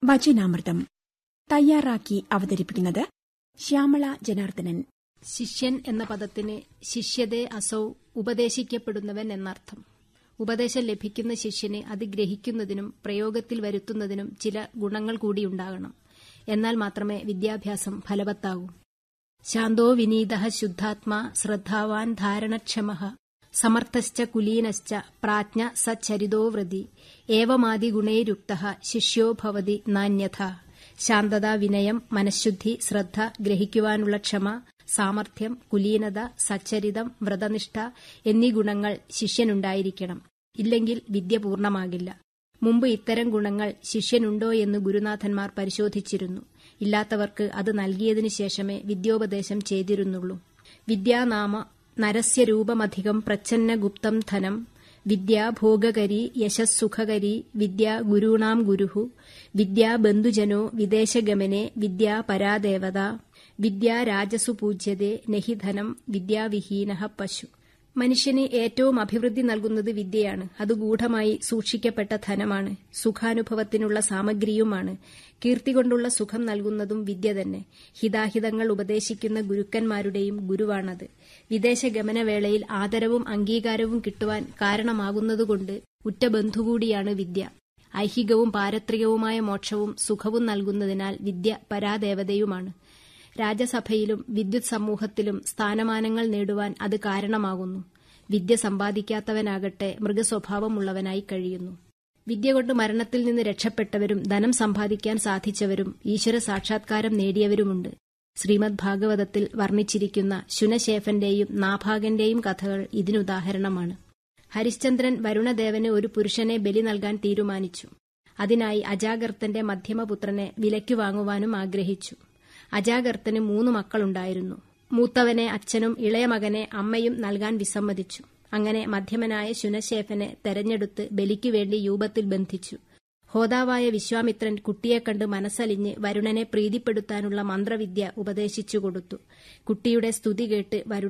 വചനാമൃതം തയ്യാറാക്കി അവതരിപ്പിക്കുന്നത് ശ്യാമള ജനാർദ്ദനൻ ശിഷ്യൻ എന്ന പദത്തിന് ശിഷ്യതേ അസൗ ഉപദേശിക്കപ്പെടുന്നവൻ എന്നർത്ഥം ഉപദേശം ലഭിക്കുന്ന ശിഷ്യന് അത് ഗ്രഹിക്കുന്നതിനും പ്രയോഗത്തിൽ വരുത്തുന്നതിനും ചില ഗുണങ്ങൾ കൂടിയുണ്ടാകണം എന്നാൽ മാത്രമേ വിദ്യാഭ്യാസം ഫലവത്താകൂ ശാന്തോ വിനീത ശുദ്ധാത്മാ ശ്രദ്ധാവാൻ ധാരണക്ഷമ സമർത്ഥശ്ച കുലീനശ്ച പ്രാജ്ഞ സച്ചരിതോ വൃതി ഏവമാദി ഗുണൈരുക്ത ശിഷ്യോ ഭവതി നാന്യഥ ശാന്തത വിനയം മനഃശുദ്ധി ശ്രദ്ധ ഗ്രഹിക്കുവാനുള്ള ക്ഷമ സാമർഥ്യം കുലീനത സച്ചരിതം വ്രതനിഷ്ഠ എന്നീ ഗുണങ്ങൾ ശിഷ്യനുണ്ടായിരിക്കണം ഇല്ലെങ്കിൽ വിദ്യ പൂർണ്ണമാകില്ല മുമ്പ് ഇത്തരം ഗുണങ്ങൾ ശിഷ്യനുണ്ടോ എന്ന് ഗുരുനാഥന്മാർ പരിശോധിച്ചിരുന്നു ഇല്ലാത്തവർക്ക് അത് നൽകിയതിനു ശേഷമേ വിദ്യോപദേശം ചെയ്തിരുന്നുള്ളൂ വിദ്യാനാമ നരസ്യരൂപമധികം പ്രച്ഛന്ന ഗുപ്തം ധനം വിദ്യാ ഭോഗകരി യശസ്സുഖകരി വിദ്യാ ഗുരുണാം ഗുരുഹു വിദ്യാ ബന്ധുജനോ വിദേശഗമനെ വിദ്യാ പരാദേവത വിദ്യാ രാജസു പൂജ്യതേ നഹി ധനം വിദ്യാവിഹീന പശു മനുഷ്യന് ഏറ്റവും അഭിവൃദ്ധി നൽകുന്നത് വിദ്യയാണ് അത് ഗൂഢമായി സൂക്ഷിക്കപ്പെട്ട ധനമാണ് സുഖാനുഭവത്തിനുള്ള സാമഗ്രിയുമാണ് കീർത്തി കൊണ്ടുള്ള സുഖം നൽകുന്നതും വിദ്യ തന്നെ ഹിതാഹിതങ്ങൾ ഉപദേശിക്കുന്ന ഗുരുക്കന്മാരുടെയും ഗുരുവാണത് വിദേശ ഗമനവേളയിൽ ആദരവും അംഗീകാരവും കിട്ടുവാൻ കാരണമാകുന്നതുകൊണ്ട് ഉറ്റ ബന്ധുകൂടിയാണ് വിദ്യ ഐഹികവും പാരത്രികവുമായ മോക്ഷവും സുഖവും നൽകുന്നതിനാൽ വിദ്യ പരാദേവതയുമാണ് രാജസഭയിലും വിദ്യുത് സമൂഹത്തിലും സ്ഥാനമാനങ്ങൾ നേടുവാൻ അത് കാരണമാകുന്നു വിദ്യ സമ്പാദിക്കാത്തവനാകട്ടെ മൃഗസ്വഭാവമുള്ളവനായി കഴിയുന്നു വിദ്യ കൊണ്ട് മരണത്തിൽ നിന്ന് രക്ഷപ്പെട്ടവരും ധനം സമ്പാദിക്കാൻ സാധിച്ചവരും ഈശ്വര സാക്ഷാത്കാരം നേടിയവരുമുണ്ട് ശ്രീമദ് ഭാഗവതത്തിൽ വർണ്ണിച്ചിരിക്കുന്ന ശുനശേഫന്റെയും നാഭാഗന്റെയും കഥകൾ ഇതിനുദാഹരണമാണ് ഹരിശ്ചന്ദ്രൻ വരുണദേവന് ഒരു പുരുഷനെ ബലി നൽകാൻ തീരുമാനിച്ചു അതിനായി അജാഗർത്തന്റെ മധ്യമപുത്രനെ വിലയ്ക്കു വാങ്ങുവാനും ആഗ്രഹിച്ചു അജാഗർത്തന് മൂന്ന് മക്കളുണ്ടായിരുന്നു മൂത്തവനെ അച്ഛനും ഇളയ മകനെ അമ്മയും നൽകാൻ വിസമ്മതിച്ചു അങ്ങനെ മധ്യമനായ ശുനശേഫനെ തെരഞ്ഞെടുത്ത് ബലിക്കു വേണ്ടി യൂപത്തിൽ ബന്ധിച്ചു ഹോതാവായ വിശ്വാമിത്രൻ കുട്ടിയെ കണ്ട് മനസ്സലിഞ്ഞ് വരുണനെ പ്രീതിപ്പെടുത്താനുള്ള മന്ത്രവിദ്യ ഉപദേശിച്ചു കൊടുത്തു കുട്ടിയുടെ സ്തുതി കേട്ട് വരുണ